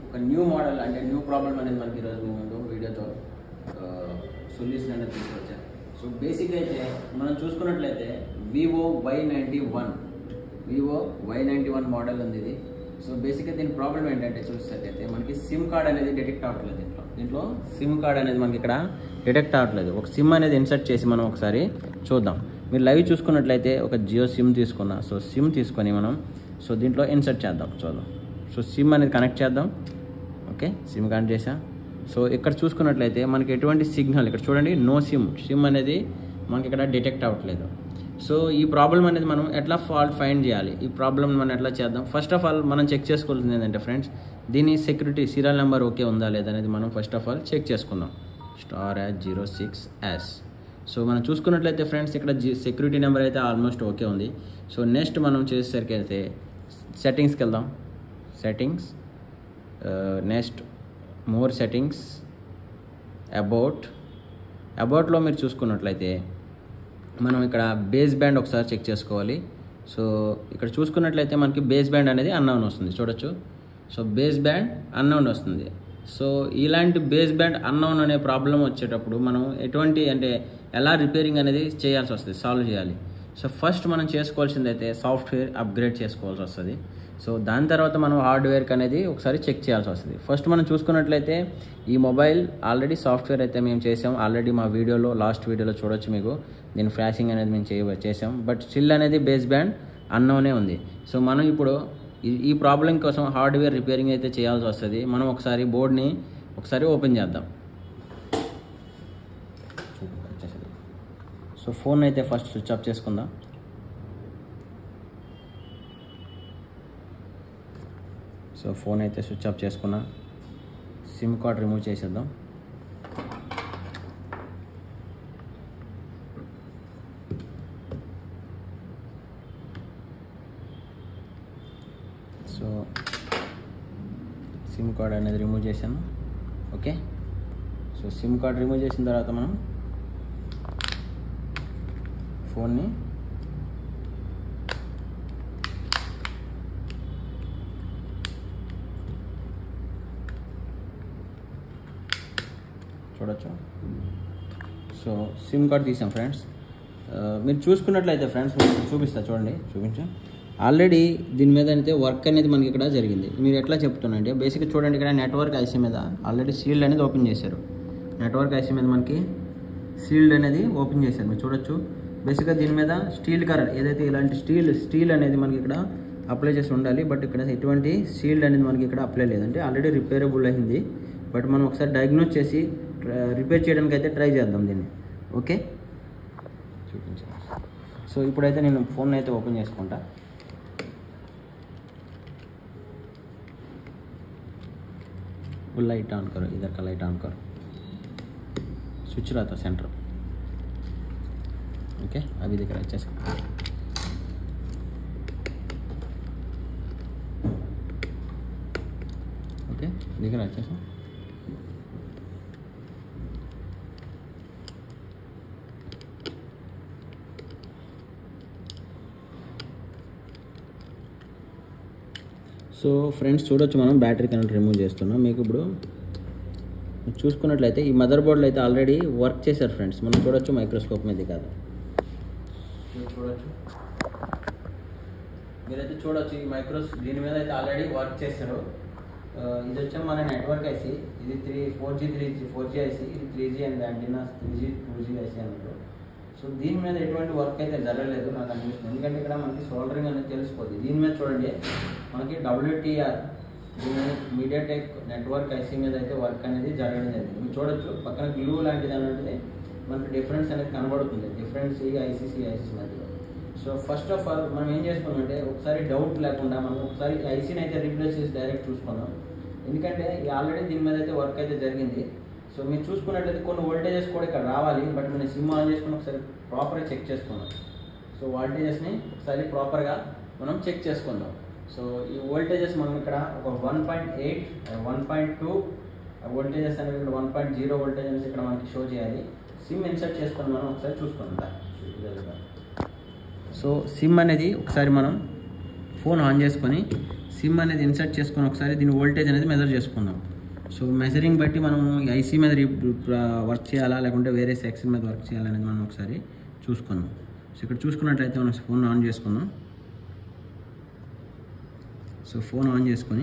ఒక new model అంటే new problem అనేది మనకి ఈరోజు మీ ముందు వీడియోతో సొల్యూషన్ అనేది తీసుకొచ్చాను సో బేసిక్గా అయితే మనం చూసుకున్నట్లయితే Vivo Y ninety one Vivo Y ninety one model ఉంది ఇది సో బేసిక్గా దీని ప్రాబ్లం ఏంటంటే చూసేటట్టయితే మనకి సిమ్ కార్డ్ అనేది డిటెక్ట్ అవ్వట్లేదు దీంట్లో దీంట్లో సిమ్ కార్డ్ అనేది మనకి ఇక్కడ డిటెక్ట్ అవ్వట్లేదు ఒక సిమ్ అనేది ఇన్సర్ట్ చేసి మనం ఒకసారి చూద్దాం మీరు లైవ్ చూసుకున్నట్లయితే ఒక జియో సిమ్ తీసుకున్నా సో సిమ్ తీసుకొని మనం సో దీంట్లో ఇన్సర్ట్ చేద్దాం చూద్దాం సో సిమ్ అనేది కనెక్ట్ చేద్దాం ఓకే సిమ్ కనెక్ట్ చేసా సో ఇక్కడ చూసుకున్నట్లయితే మనకి ఎటువంటి సిగ్నల్ ఇక్కడ చూడండి నో సిమ్ సిమ్ అనేది మనకి ఇక్కడ డిటెక్ట్ అవ్వట్లేదు సో ఈ ప్రాబ్లం అనేది మనం ఎట్లా ఫాల్ట్ ఫైండ్ చేయాలి ఈ ప్రాబ్లమ్ మనం ఎట్లా చేద్దాం ఫస్ట్ ఆఫ్ ఆల్ మనం చెక్ చేసుకోవాల్సింది ఏంటంటే ఫ్రెండ్స్ దీని సెక్యూరిటీ సీరియల్ నెంబర్ ఓకే ఉందా లేదా అనేది మనం ఫస్ట్ ఆఫ్ ఆల్ చెక్ చేసుకుందాం star H zero six S so మనం చూసుకున్నట్లయితే ఫ్రెండ్స్ ఇక్కడ జీ సెక్యూరిటీ నెంబర్ అయితే ఆల్మోస్ట్ ఓకే ఉంది సో నెక్స్ట్ మనం చేసేసరికి అయితే సెట్టింగ్స్కి వెళ్దాం settings next more settings about అబౌట్లో మీరు చూసుకున్నట్లయితే మనం ఇక్కడ బేస్ బ్యాండ్ ఒకసారి చెక్ చేసుకోవాలి సో ఇక్కడ చూసుకున్నట్లయితే మనకి బేస్ బ్యాండ్ అనేది అన్నౌన్ వస్తుంది చూడొచ్చు సో బేస్ బ్యాండ్ అన్నౌన్ వస్తుంది సో ఇలాంటి బేస్ బ్యాండ్ అన్నౌన్ అనే ప్రాబ్లం వచ్చేటప్పుడు మనం ఎటువంటి అంటే ఎలా రిపేరింగ్ అనేది చేయాల్సి వస్తుంది సాల్వ్ చేయాలి సో ఫస్ట్ మనం చేసుకోవాల్సింది అయితే సాఫ్ట్వేర్ అప్గ్రేడ్ చేసుకోవాల్సి వస్తుంది సో దాని తర్వాత మనం హార్డ్వేర్కి అనేది ఒకసారి చెక్ చేయాల్సి వస్తుంది ఫస్ట్ మనం చూసుకున్నట్లయితే ఈ మొబైల్ ఆల్రెడీ సాఫ్ట్వేర్ అయితే మేము చేసాం ఆల్రెడీ మా వీడియోలో లాస్ట్ వీడియోలో చూడొచ్చు మీకు దీని ఫ్లాషింగ్ అనేది మేము చేయ చేసాం బట్ స్టిల్ అనేది బేస్ బ్యాండ్ అన్నోనే ఉంది సో మనం ఇప్పుడు ఈ- ఈ ప్రాబ్లం కోసం హార్డ్వేర్ రిపేరింగ్ అయితే చేయాల్సి వస్తుంది మనం ఒకసారి బోర్డ్ని ఒకసారి ఓపెన్ చేద్దాం సో ఫోన్ అయితే ఫస్ట్ స్విచ్ ఆఫ్ చేసుకుందాం సో ఫోన్ అయితే స్విచ్ ఆఫ్ చేసుకున్నా సిమ్ కార్డ్ రిమూవ్ చేసేద్దాం సో సిమ్ కార్డ్ అనేది రిమూవ్ చేశాను okay so sim card remove చేసిన తర్వాత మనం ఫోన్ని చూడొచ్చు సో సిమ్ కార్డ్ తీసాం ఫ్రెండ్స్ ఆ, మీరు చూసుకున్నట్లయితే ఫ్రెండ్స్ మీకు చూపిస్తా చూడండి చూపించు ఆల్రెడీ దీని మీద అయితే వర్క్ అనేది మనకి ఇక్కడ జరిగింది మీరు ఎట్లా చెప్తున్నాంటే బేసిక్గా చూడండి ఇక్కడ నెట్వర్క్ ఐసీ మీద ఆల్రెడీ సీల్డ్ అనేది ఓపెన్ చేశారు నెట్వర్క్ ఐసీ మీద మనకి సీల్డ్ అనేది ఓపెన్ చేశారు మీరు చూడొచ్చు బేసిక్గా దీని మీద స్టీల్ కలర్ ఏదైతే ఇలాంటి స్టీల్ స్టీల్ అనేది మనకి ఇక్కడ అప్లై చేసి ఉండాలి బట్ ఇక్కడ ఎటువంటి సీల్డ్ అనేది మనకి ఇక్కడ అప్లై లేదంటే ఆల్రెడీ రిపేరబుల్ అయింది బట్ మనం ఒకసారి డయాగ్నోస్ చేసి రిపేర్ చేయడానికి అయితే ట్రై చేద్దాం దీన్ని ఓకే చూపించాను సో ఇప్పుడైతే నేను ఫోన్ అయితే ఓపెన్ చేసుకుంటా वो लाइट ऑन करो इधर का लाइट ऑन करो स्विच रहा था सेंटर ओके अभी दिख रहा है अच्छे से ओके दिख रहा है अच्छे से సో ఫ్రెండ్స్ చూడొచ్చు మనం బ్యాటరీ కనెక్ట్ రిమూవ్ చేస్తున్నాం మీకు ఇప్పుడు చూసుకున్నట్లయితే ఈ మదర్ బోర్డ్లో అయితే ఆల్రెడీ వర్క్ చేశారు ఫ్రెండ్స్ మనం చూడొచ్చు మైక్రోస్కోప్ మీద కాదు చూడొచ్చు మీరైతే చూడొచ్చు ఈ మైక్రోస్ దీని మీద అయితే ఆల్రెడీ వర్క్ చేశారు ఆ, ఇది వచ్చా మన నెట్వర్క్ ఐసి ఇది three four G three G four G IC ఇది three G and antenna three G two G IC అన్నారు సో దీని మీద ఎటువంటి వర్క్ అయితే జరగలేదు నాకు అనిపిస్తుంది ఎందుకంటే ఇక్కడ మనకి సోల్డరింగ్ అనేది తెలిసిపోద్ది దీని మీద చూడండి మనకి డబ్ల్యూటీఆర్ దీని మీడియాటెక్ నెట్వర్క్ ఐసీ మీద అయితే వర్క్ అనేది జరగడం జరిగింది మీరు చూడొచ్చు పక్కన గ్లూ లాంటిది అనేది మనకి డిఫరెన్స్ అనేది కనబడుతుంది డిఫరెన్స్ ఈ ఐసీసీ ఐసీసీ మధ్యలో సో ఫస్ట్ ఆఫ్ ఆల్ మనం ఏం చేసుకున్నామంటే ఒకసారి డౌట్ లేకుండా మనం ఒకసారి ఐసీని అయితే రీప్లేస్ చేసి డైరెక్ట్ చూసుకున్నాం ఎందుకంటే ఆల్రెడీ దీని మీద అయితే వర్క్ అయితే జరిగింది సో మీరు చూసుకున్నట్లయితే కొన్ని వోల్టేజెస్ కూడా ఇక్కడ రావాలి బట్ నేను సిమ్ ఆన్ చేసుకుని ఒకసారి ప్రాపర్గా చెక్ చేసుకున్నాం సో వోల్టేజెస్ని ఒకసారి ప్రాపర్గా మనం చెక్ చేసుకుందాం సో ఈ వోల్టేజెస్ మనం ఇక్కడ ఒక one point eight one point two voltages అనేవి ఇక్కడ వన్ పాయింట్ జీరో వోల్టేజ్ అనేసి ఇక్కడ మనకి షో చేయాలి సిమ్ ఇన్సర్ట్ చేసుకొని మనం ఒకసారి చూసుకుందాం సో సిమ్ అనేది ఒకసారి మనం ఫోన్ ఆన్ చేసుకొని సిమ్ అనేది ఇన్సర్ట్ చేసుకొని ఒకసారి దీని వోల్టేజ్ అనేది మెజర్ చేసుకుందాం సో మెజరింగ్ బట్టి మనం ఈ ఐసీ మీద వర్క్ చేయాలా లేకుంటే వేరే సెక్షన్ మీద వర్క్ చేయాలా అనేది మనం ఒకసారి చూసుకుందాం సో ఇక్కడ చూసుకున్నట్లయితే మనం ఫోన్ ఆన్ చేసుకుందాం సో ఫోన్ ఆన్ చేసుకొని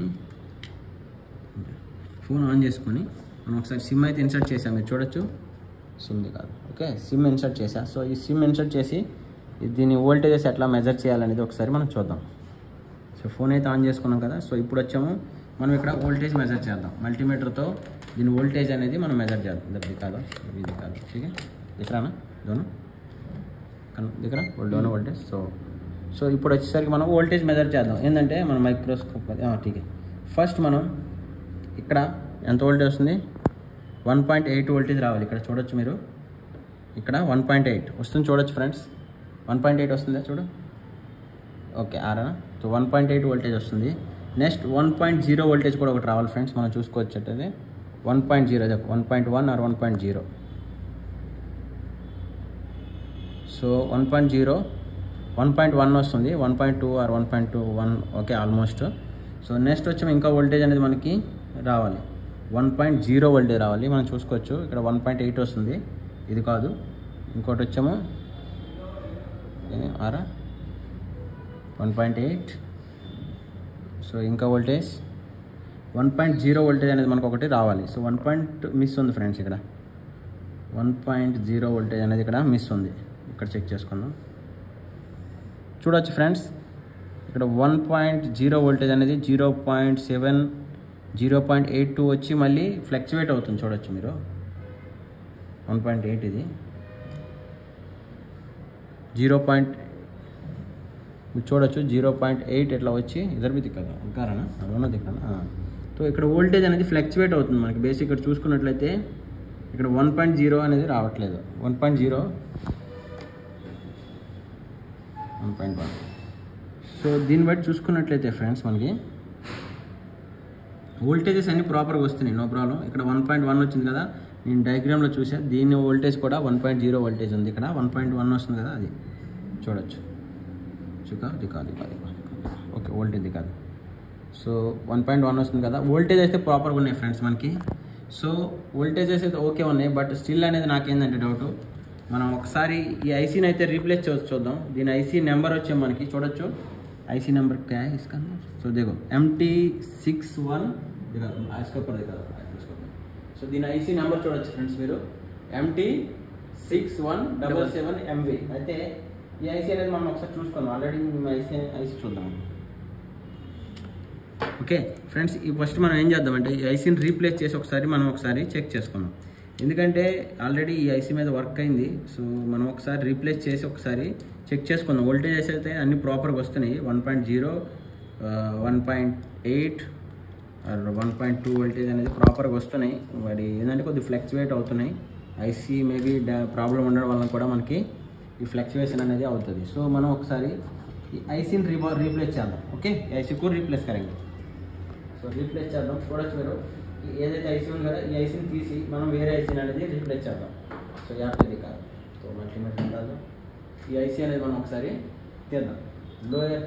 ఫోన్ ఆన్ చేసుకొని మనం ఒకసారి సిమ్ అయితే ఇన్సర్ట్ చేసాం మీరు చూడొచ్చు సిమ్ది కాదు ఓకే సిమ్ ఇన్సర్ట్ చేసా సో ఈ సిమ్ ఇన్సర్ట్ చేసి దీని వోల్టేజెస్ ఎట్లా మెజర్ చేయాలనేది ఒకసారి మనం చూద్దాం సో ఫోన్ అయితే ఆన్ చేసుకున్నాం కదా సో ఇప్పుడు వచ్చాము మనం ఇక్కడ వోల్టేజ్ మెజర్ చేద్దాం మల్టీమీటర్తో దీని వోల్టేజ్ అనేది మనం మెజర్ చేద్దాం ఇది కాదు ఇది కాదు ठीक है दिख रहा ना दोनों కన్ दिख रहा दोनों వోల్టేజ్ సో సో ఇప్పుడు వచ్చేసరికి మనం వోల్టేజ్ మెజర్ చేద్దాం ఏంటంటే మన మైక్రోస్కోప్ ఠీక్ ఫస్ట్ మనం ఇక్కడ ఎంత వోల్టేజ్ వస్తుంది వన్ పాయింట్ ఎయిట్ వోల్టేజ్ రావాలి ఇక్కడ చూడొచ్చు మీరు ఇక్కడ వన్ పాయింట్ ఎయిట్ వస్తుంది చూడొచ్చు ఫ్రెండ్స్ వన్ పాయింట్ ఎయిట్ వస్తుందా చూడు ఓకే ఆరా so one point eight voltage వస్తుంది next one point zero voltage కూడా ఒకటి రావాలి ఫ్రెండ్స్ మనం చూసుకోవచ్చు వన్ పాయింట్ జీరో చెప్పు one point one or one point zero so one point zero one point one వస్తుంది one point two or one point two one okay almost so next వచ్చి ఇంకా voltage అనేది మనకి రావాలి one point zero voltage రావాలి మనం చూసుకోవచ్చు ఇక్కడ వన్ పాయింట్ ఎయిట్ వస్తుంది ఇది కాదు ఇంకోటి వచ్చాము ఏ, ఆరా వన్ పాయింట్ ఎయిట్ సో ఇంకా voltage one point zero voltage అనేది మనకు ఒకటి రావాలి సో వన్ పాయింట్ మిస్ ఉంది ఫ్రెండ్స్ ఇక్కడ వన్ పాయింట్ జీరో వోల్టేజ్ అనేది ఇక్కడ మిస్ ఉంది ఇక్కడ చెక్ చేసుకుందాం చూడొచ్చు ఫ్రెండ్స్ ఇక్కడ వన్ పాయింట్ జీరో వోల్టేజ్ అనేది zero point seven zero point eight two వచ్చి మళ్ళీ ఫ్లక్చువేట్ అవుతుంది చూడొచ్చు మీరు వన్ పాయింట్ ఎయిట్ ఇది జీరో పాయింట్ మీరు చూడొచ్చు జీరో పాయింట్ ఎయిట్ ఇట్లా వచ్చి ఇద్దరు బి దిక్కదా ఇంకారనా అదొన్న దిక్కనా సో ఇక్కడ వోల్టేజ్ అనేది ఫ్లక్చువేట్ అవుతుంది మనకి బేసిక్ ఇక్కడ చూసుకున్నట్లయితే ఇక్కడ వన్ పాయింట్ జీరో అనేది రావట్లేదు one point zero one point one so దీన్ని బట్టి చూసుకున్నట్లయితే ఫ్రెండ్స్ మనకి వోల్టేజెస్ అన్ని ప్రాపర్గా వస్తున్నాయి నో ప్రాబ్లం ఇక్కడ వన్ పాయింట్ వన్ వచ్చింది కదా నేను డయాగ్రామ్లో చూసా దీని వోల్టేజ్ కూడా వన్ పాయింట్ జీరో వోల్టేజ్ ఉంది ఇక్కడ వన్ పాయింట్ వన్ వస్తుంది కదా అది చూడొచ్చు చుకా ఇది కాదు ఇది కాదు ఇది కాదు, ఇది కాదు. ఓకే వోల్టేజ్ ఇది కాదు సో వన్ పాయింట్ వన్ వస్తుంది కదా వోల్టేజ్ అయితే ప్రాపర్గా ఉన్నాయి ఫ్రెండ్స్ మనకి సో వోల్టేజెస్ అయితే ఓకే ఉన్నాయి బట్ స్టిల్ అనేది నాకేందంటే డౌట్ మనం ఒకసారి ఈ ఐసీని అయితే రీప్లేస్ చూ చూద్దాం దీని ఐసీ నెంబర్ వచ్చే మనకి చూడొచ్చు ఐసీ నెంబర్ క్యా है इसका సో देखो एम टी సిక్స్ వన్ इसके ऊपर दिखा సో దీని ఐసీ నెంబర్ చూడొచ్చు ఫ్రెండ్స్ మీరు MT six one double seven MV అయితే ఈ ఐసీ అనేది మనం ఒకసారి చూసుకుందాం ఆల్రెడీ మేము ఐసీ ఐసీ చూద్దాం ఓకే ఫ్రెండ్స్ ఈ ఫస్ట్ మనం ఏం చేద్దామంటే ఈ ఐసీని రీప్లేస్ చేసి ఒకసారి మనం ఒకసారి చెక్ చేసుకుందాం ఎందుకంటే ఆల్రెడీ ఈ ఐసీ మీద వర్క్ అయింది సో మనం ఒకసారి రీప్లేస్ చేసి ఒకసారి చెక్ చేసుకుందాం వోల్టేజెస్ అయితే అన్ని ప్రాపర్గా వస్తున్నాయి one point zero one point eight one point two voltage అనేది ప్రాపర్గా వస్తున్నాయి మరి ఏంటంటే కొద్దిగా ఫ్లక్చువేట్ అవుతున్నాయి ఐసీ మేబీ ప్రాబ్లం ఉండడం వల్ల కూడా మనకి ఈ ఫ్లక్చువేషన్ అనేది అవుతుంది సో మనం ఒకసారి ఈ ఐసీని రీబా రీప్లేస్ చేద్దాం ఓకే ఐసీ కూడా రీప్లేస్ కరెంట్ సో రీప్లేస్ చేద్దాం చూడొచ్చు మీరు ఈ ఏదైతే ఐసీ ఉంది కదా ఈ ఐసీని తీసి మనం వేరే ఐసీని అనేది రీప్లేస్ చేద్దాం సో యాప్ది కాదు సో మల్టీమీటర్ కాదు ఈ ఐసీ అనేది మనం ఒకసారి తీద్దాం లోయర్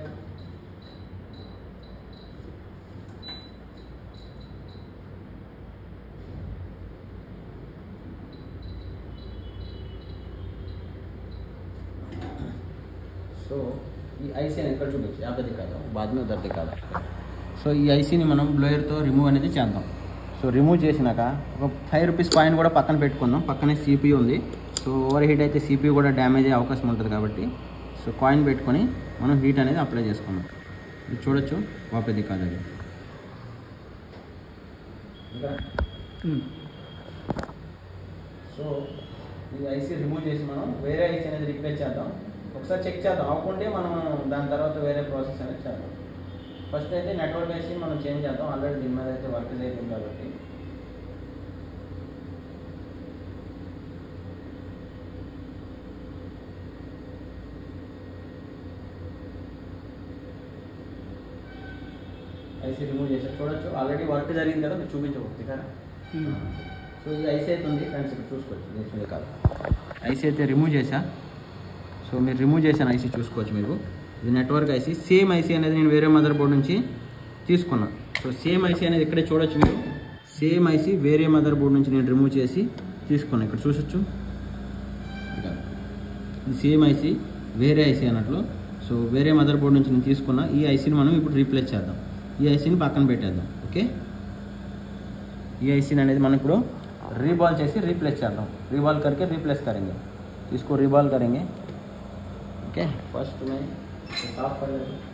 సో ఈ ఐసీ అనేది ఇక్కడ చూడొచ్చు యాభై కాదు బాద్ మీద ఉద్దర్ కాదు సో ఈ ఐసీని మనం బ్లోయర్తో రిమూవ్ అనేది చేద్దాం సో రిమూవ్ చేసినాక ఒక ఫైవ్ రూపీస్ కాయిన్ కూడా పక్కన పెట్టుకుందాం పక్కనే సిపియూ ఉంది సో ఓవర్ హీట్ అయితే సిపియూ కూడా డ్యామేజ్ అయ్యే అవకాశం ఉంటుంది కాబట్టి సో కాయిన్ పెట్టుకొని మనం హీట్ అనేది అప్లై చేసుకుందాం ఇది చూడొచ్చు వాపేది కాదు అది ఇంకా సో ఈ ఐసీ రిమూవ్ చేసి మనం వేరే ఐసీ అనేది రిప్లేస్ చేద్దాం ఒకసారి చెక్ చేద్దాం అవ్వకుంటే మనం దాని తర్వాత వేరే ప్రాసెస్ అనేది చేద్దాం ఫస్ట్ అయితే నెట్వర్క్ ఐసీ మనం చేంజ్ చేద్దాం ఆల్రెడీ దీని మీద అయితే వర్క్ చేయలేదు కాబట్టి ఐసీ రిమూవ్ చేసి చూడొచ్చు ఆల్రెడీ వర్క్ జరిగింది కదా మీరు చూపించవచ్చు కదా సో ఈ ఐసీ అయితే ఉంది ఫ్రెండ్స్ ఇక్కడ చూసుకోవచ్చు దీని కాదు ఐసీ అయితే రిమూవ్ చేశా సో మీరు రిమూవ్ చేసిన ఐసీ చూసుకోవచ్చు మీరు ఇది నెట్వర్క్ ఐసీ సేమ్ ఐసీ అనేది నేను వేరే మదర్ బోర్డ్ నుంచి తీసుకున్నా సో సేమ్ ఐసీ అనేది ఇక్కడే చూడొచ్చు మీరు సేమ్ ఐసీ వేరే మదర్ బోర్డ్ నుంచి నేను రిమూవ్ చేసి తీసుకున్నా ఇక్కడ చూసొచ్చు ఇక్కడ. ఇది సేమ్ ఐసీ వేరే ఐసీ అన్నట్లు సో వేరే మదర్ బోర్డ్ నుంచి నేను తీసుకున్నా ఈ ఐసీని మనం ఇప్పుడు రీప్లేస్ చేద్దాం ఈ ఐసీని పక్కన పెట్టేద్దాం ఓకే ఈ ఐసీని అనేది మనం ఇప్పుడు రీబాల్ చేసి రీప్లేస్ చేద్దాం రీబాల్ करके रीप्लेस करेंगे इसको रीबाल करेंगे ओके फर्स्ट में इसे साफ कर लेते हैं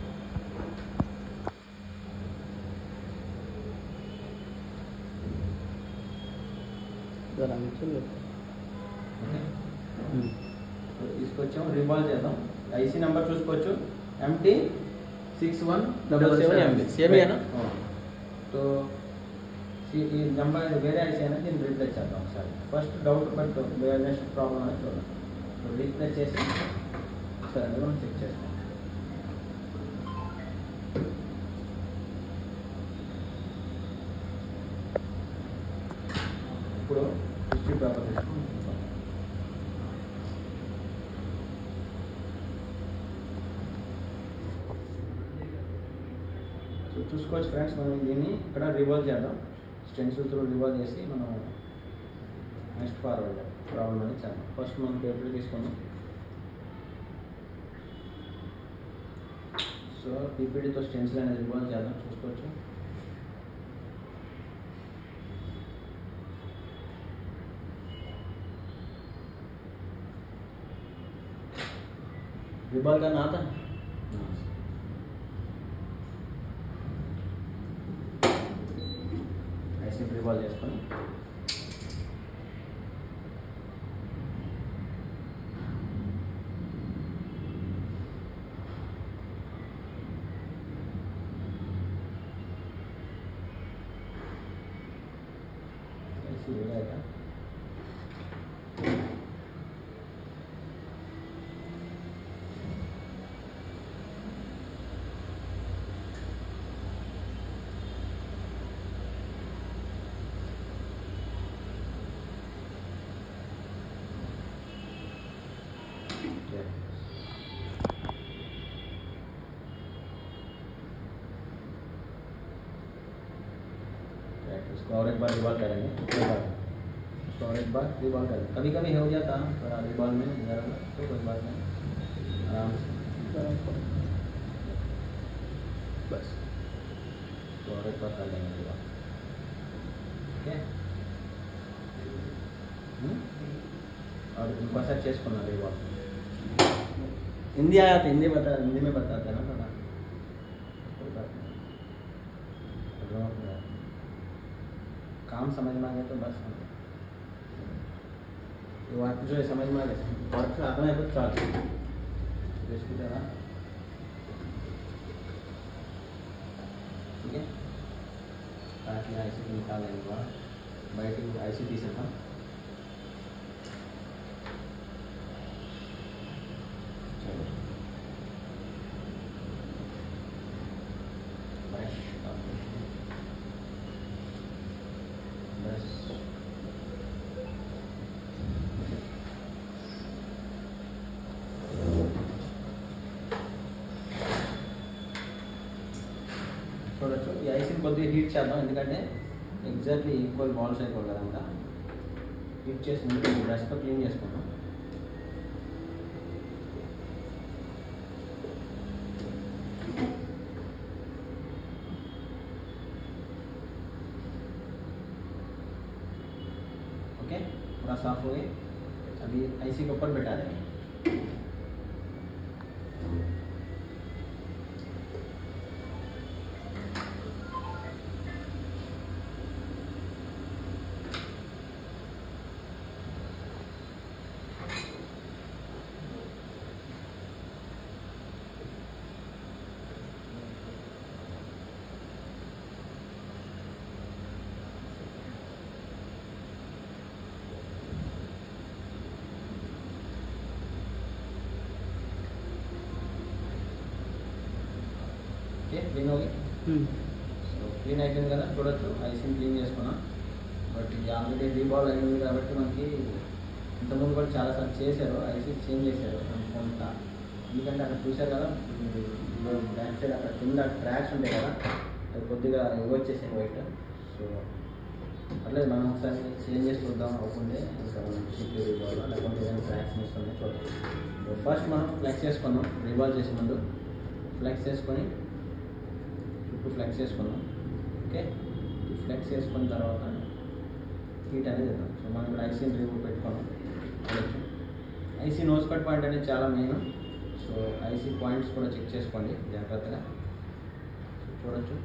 జరా నిల్చోలే. ఓకే సో తీసుకొచ్చాం రీబాల్ చేద్దాం ఐసీ నెంబర్ చూసుకోవచ్చు MT six one double seven MB సేమేనా సో ఈ- ఈ నెంబర్ వేరే ఐసీ అనేది దీన్ని రీప్లేస్ చేద్దాం ఒకసారి first doubt but next problem అనేది చూద్దాం సో రీప్లేస్ చేసి ఒకసారి అది మనం చెక్ చేస్తాం ఇప్పుడు హిస్టరీ పేపర్ తీసుకుంటాం సో చూసుకోవచ్చు ఫ్రెండ్స్ మనం దీన్ని ఇక్కడ రివాల్వ్ చేద్దాం స్టెన్సిల్ త్రూ రివాల్వ్ చేసి మనం నెక్స్ట్ ఫార్వర్డ్ ప్రాబ్లం అనేది చేద్దాం ఫస్ట్ మనం పేపర్ తీసుకుందాం సో పీపీడీతో స్టెన్సిల్ అనేది రివాల్వ్ చేద్దాం చూసుకోవచ్చు रिबॉल का ना था ऐसे रिबॉल చేసుకొని ऐसे हो जाएगा राइट इसको और एक बार रिवॉल्व करेंगे एक बार इसको और एक बार रिवॉल्व करेंगे कभी कभी हो जाता है थोड़ा रिवॉल्व में ज़रा तो कोई बात नहीं आराम से बस तो और एक बार कर लेंगे रिवॉल्व ओके हम्म? और इंकोसा చేసుకున్నా रिवॉल्व हिंदी आया था हिंदी बता हिंदी में बताते हैं ना थोड़ा कोई बात नहीं अगर आप काम समझ में आ गया तो बस हम ये बात जो है समझ में आ गया और फिर आता है कुछ चाल तो इसकी तरह ठीक है ताकि ऐसे निकाल लेंगे बाहर बैटिंग ऐसे दी सकता चलो ब्रश बस చూడొచ్చు ఈ ఐస్ని కొద్దిగా హీట్ చేద్దాం ఎందుకంటే ఎగ్జాక్ట్లీ ఈక్వల్ బాల్స్ అయిపోయి కదంతా హీట్ చేసి ముందు బ్రష్తో క్లీన్ చేసుకున్నాం ओके पूरा साफ हो गया अभी ऐसी के ऊपर बैठा देंगे okay clean okay so clean అయిపోయింది కదా చూడొచ్చు ఐసీని క్లీన్ చేసుకున్నాం బట్ ఇది ఆల్రెడీ రీబాల్ అయింది కాబట్టి మనకి ఇంతకుముందు కూడా చాలాసార్లు చేశారు ఐసీ చేంజ్ చేశారు కొంత ఎందుకంటే అక్కడ చూశారు కదా బ్యాక్ సైడ్ అక్కడ కింద ట్రాక్స్ ఉంటాయి కదా అది కొద్దిగా ఇవ్వచ్చేసాయి వైట్ సో అట్లేదు మనం ఒకసారి చేంజ్ చేసి చూద్దాం అనుకుంటే ఇంకా మనం సిక్యూర్ ఇవ్వాలా లేకుంటే ఏదైనా ట్రాక్స్ మిస్ ఉన్నాయి చూద్దాం ఫస్ట్ మనం ఫ్లెక్స్ చేసుకుందాం రివాల్వ్ చేసే ముందు ఫ్లెక్స్ చేసుకొని చుట్టూ ఫ్లెక్స్ చేసుకుందాం ఓకే ఈ ఫ్లెక్స్ చేసుకున్న తర్వాత హీట్ అనేది ఇద్దాం సో మనం ఇప్పుడు ఐసీని రిమూవ్ పెట్టుకున్నాం చూడొచ్చు ఐసీ నోస్ కట్ పాయింట్ అనేది చాలా మెయిన్ సో ఐసీ పాయింట్స్ కూడా చెక్ చేసుకోండి జాగ్రత్తగా సో చూడొచ్చు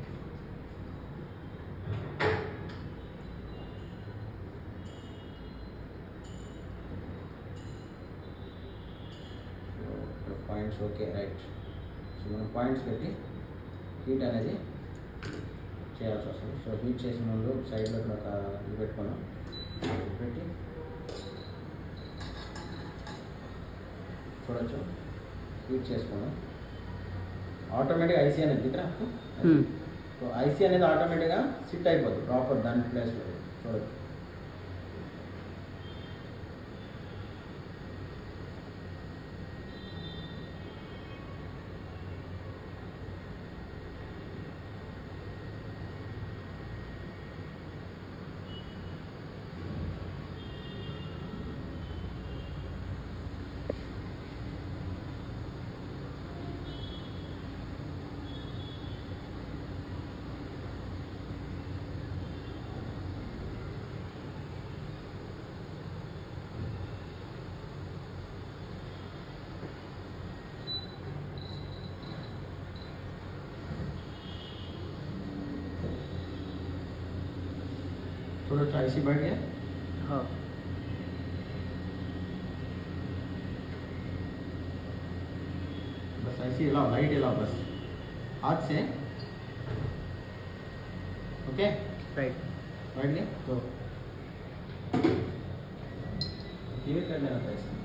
సో ఇక్కడ పాయింట్స్ ఓకే రైట్ సో మనం పాయింట్స్ పెట్టి హీట్ అనేది చేయాల్సి వస్తుంది సో హీట్ చేసిన ముందు సైడ్లో ఇక్కడ ఒక ఇది పెట్టుకున్నాం ఇది పెట్టి చూడొచ్చు హీట్ చేసుకున్నాం ఆటోమేటిక్గా ఐసీ అనేది ఇక్కడ Hmm. సో ఐసీ అనేది ఆటోమేటిక్గా సిట్ అయిపోతుంది ప్రాపర్ దాని ప్లేస్లో చూడొచ్చు చూడొచ్చు ఐసీ బయట हाँ बस ऐसे हिलाओ लाइट हिलाओ बस हाथ से ओके राइट राइट ले तो टीवी कर लेना था ऐसे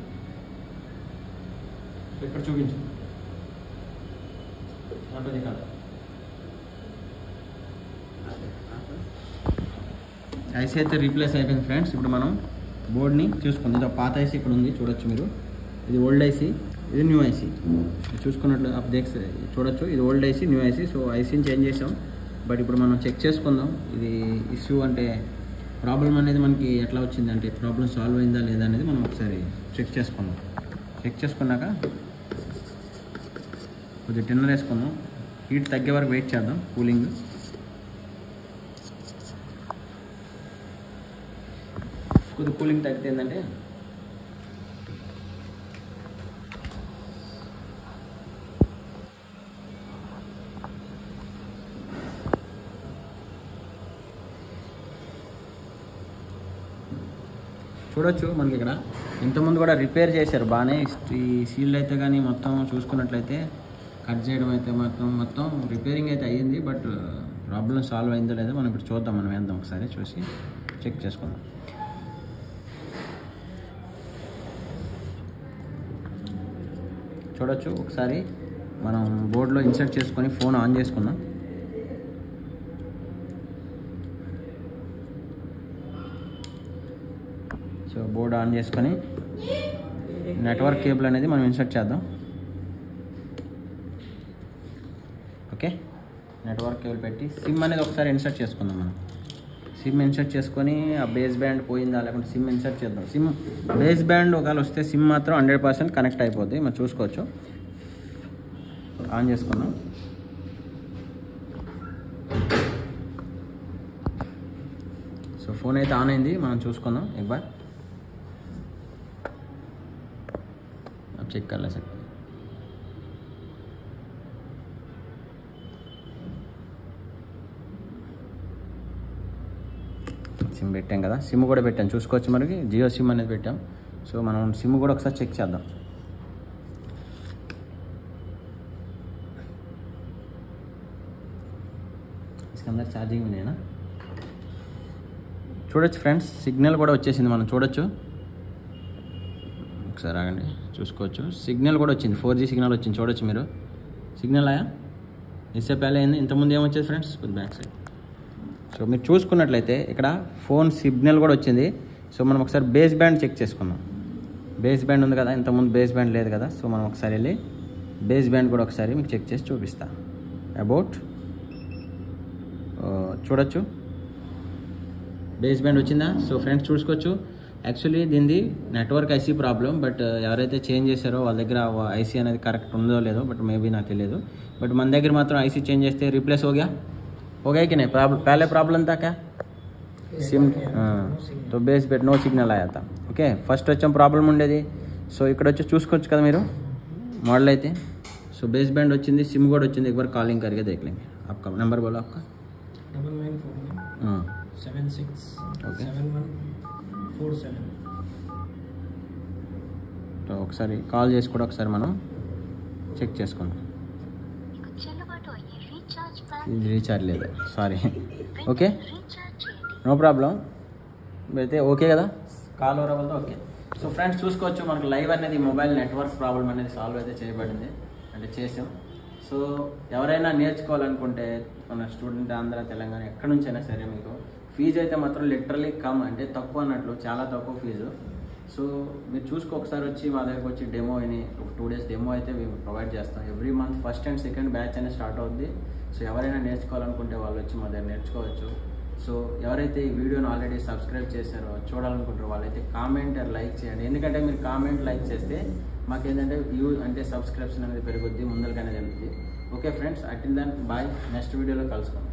సో ఇక్కడ చూపించు అక్కడ దిగాలి ఐసీ అయితే రీప్లేస్ అయిపోయింది ఫ్రెండ్స్ ఇప్పుడు మనం బోర్డ్ని చూసుకుంది ఇది ఒక పాత ఐసీ ఇక్కడ ఉంది చూడొచ్చు మీరు ఇది ఓల్డ్ ఐసీ ఇది న్యూ ఐసీ చూసుకున్నట్లు అప్ దేక్ చూడొచ్చు ఇది old IC new IC so ఐసీని చేంజ్ చేసాం బట్ ఇప్పుడు మనం చెక్ చేసుకుందాం ఇది ఇష్యూ అంటే ప్రాబ్లం అనేది మనకి ఎట్లా వచ్చింది అంటే ప్రాబ్లం సాల్వ్ అయిందా లేదా అనేది మనం ఒకసారి చెక్ చేసుకుందాం చెక్ చేసుకున్నాక కొద్దిగా టిన్నర్ వేసుకుందాం హీట్ తగ్గే వరకు వెయిట్ చేద్దాం కూలింగ్ కొద్దిగా కూలింగ్ తగ్గితే ఏంటంటే చూడొచ్చు మనకి ఇక్కడ ఇంతకుముందు కూడా రిపేర్ చేశారు బాగానే ఈ సీల్డ్ అయితే కానీ మొత్తం చూసుకున్నట్లయితే కట్ చేయడం అయితే మొత్తం మొత్తం రిపేరింగ్ అయితే అయ్యింది బట్ ప్రాబ్లం సాల్వ్ అయిందో లేదో మనం ఇప్పుడు చూద్దాం మనం వేద్దాం ఒకసారి చూసి చెక్ చేసుకుందాం చూడొచ్చు ఒకసారి మనం బోర్డులో ఇన్సర్ట్ చేసుకొని ఫోన్ ఆన్ చేసుకుందాం సో బోర్డు ఆన్ చేసుకొని నెట్వర్క్ కేబుల్ అనేది మనం ఇన్సర్ట్ చేద్దాం ఓకే నెట్వర్క్ కేబుల్ పెట్టి సిమ్ అనేది ఒకసారి ఇన్సర్ట్ చేసుకుందాం మనం సిమ్ ఇన్సర్ట్ చేసుకొని ఆ బేస్ బ్యాండ్ పోయిందా లేకుంటే సిమ్ ఇన్సర్ట్ చేద్దాం సిమ్ బేస్ బ్యాండ్ ఒకవేళ వస్తే సిమ్ మాత్రం హండ్రెడ్ పర్సెంట్ కనెక్ట్ అయిపోద్ది మనం చూసుకోవచ్చు ఆన్ చేసుకుందాం సో ఫోన్ అయితే ఆన్ అయింది మనం చూసుకుందాం एक बार अब चेक कर ले सकते हैं సిమ్ పెట్టాం కదా సిమ్ కూడా పెట్టాం చూసుకోవచ్చు మనకి జియో సిమ్ అనేది పెట్టాం సో మనం సిమ్ కూడా ఒకసారి చెక్ చేద్దాం इसके अंदर ఛార్జింగ్ ఉన్నాయనా చూడొచ్చు ఫ్రెండ్స్ సిగ్నల్ కూడా వచ్చేసింది మనం చూడొచ్చు ఒకసారి ఆగండి చూసుకోవచ్చు సిగ్నల్ కూడా వచ్చింది ఫోర్ జీ సిగ్నల్ వచ్చింది చూడొచ్చు మీరు సిగ్నల్ ఆయా ఇసే పहले అయింది ఇంతకుముందు ఏమొచ్చేది ఫ్రెండ్స్ కొద్ది బ్యాక్ సైడ్ సో మీరు చూసుకున్నట్లయితే ఇక్కడ ఫోన్ సిగ్నల్ కూడా వచ్చింది సో మనం ఒకసారి బేస్ బ్యాండ్ చెక్ చేసుకుందాం బేస్ బ్యాండ్ ఉంది కదా ఇంతకుముందు బేస్ బ్యాండ్ లేదు కదా సో మనం ఒకసారి వెళ్ళి బేస్ బ్యాండ్ కూడా ఒకసారి మీకు చెక్ చేసి చూపిస్తా అబౌట్ చూడొచ్చు బేస్ బ్యాండ్ వచ్చిందా సో ఫ్రెండ్స్ చూసుకోవచ్చు యాక్చువల్లీ దీనిది నెట్వర్క్ ఐసీ ప్రాబ్లం బట్ ఎవరైతే చేంజ్ చేశారో వాళ్ళ దగ్గర ఐసీ అనేది కరెక్ట్ ఉందో లేదో బట్ మేబీ నాకు తెలియదు బట్ మన దగ్గర మాత్రం ఐసీ చేంజ్ చేస్తే రీప్లేస్ हो गया हो गया कि नहीं प्रॉब्लम पहले प्रॉब्लम था क्या సిమ్ తో బేస్ బెట్ నో సిగ్నల్ ఆయా था ఓకే ఫస్ట్ వచ్చాం ప్రాబ్లం ఉండేది సో ఇక్కడ వచ్చి చూసుకోవచ్చు కదా మీరు మోడల్ అయితే సో బేస్ బ్యాండ్ వచ్చింది సిమ్ కూడా వచ్చింది एक बार कॉलिंग करके देख लेंगे आपका नंबर बोलो आपका डबल नाइन फोर नाइन हाँ seven six Okay. Seven one four seven so ఒకసారి కాల్ చేసి కూడా ఒకసారి మనం చెక్ చేసుకుందాం చెల్లుబాటు అయ్యే రీఛార్జ్ ప్లాన్ ఇది రీఛార్జ్ లేదు సారీ ఓకే రీఛార్జ్ చేయండి నో ప్రాబ్లం అయితే ఓకే కదా కాల్ ఓవర్ అవ్వదు ఓకే సో ఫ్రెండ్స్ చూసుకోవచ్చు మనకు లైవ్ అనేది మొబైల్ నెట్వర్క్ ప్రాబ్లం అనేది సాల్వ్ అయితే చేయబడింది అంటే చేసాం సో ఎవరైనా నేర్చుకోవాలనుకుంటే మన స్టూడెంట్ ఆంధ్ర తెలంగాణ ఎక్కడి నుంచైనా సరే మీకు ఫీజు అయితే మాత్రం లిటరలీ కమ్ అంటే తక్కువ అన్నట్లు చాలా తక్కువ ఫీజు సో మీరు చూసుకో ఒకసారి వచ్చి మా దగ్గరకు వచ్చి డెమో అని ఒక టూ డేస్ డెమో అయితే మేము ప్రొవైడ్ చేస్తాం every month first and second batch అనేది స్టార్ట్ అవుద్ది సో ఎవరైనా నేర్చుకోవాలనుకుంటే వాళ్ళు వచ్చి మా దగ్గర నేర్చుకోవచ్చు సో ఎవరైతే ఈ వీడియోని ఆల్రెడీ సబ్స్క్రైబ్ చేశారో చూడాలనుకుంటారో వాళ్ళైతే కామెంట్ లైక్ చేయండి ఎందుకంటే మీరు కామెంట్ లైక్ చేస్తే మాకేంటంటే వ్యూ అంటే సబ్స్క్రిప్షన్ అనేది పెరుగుద్ది ముందరగానే జరుగుతుంది okay friends until then bye next వీడియోలో కలుసుకుందాం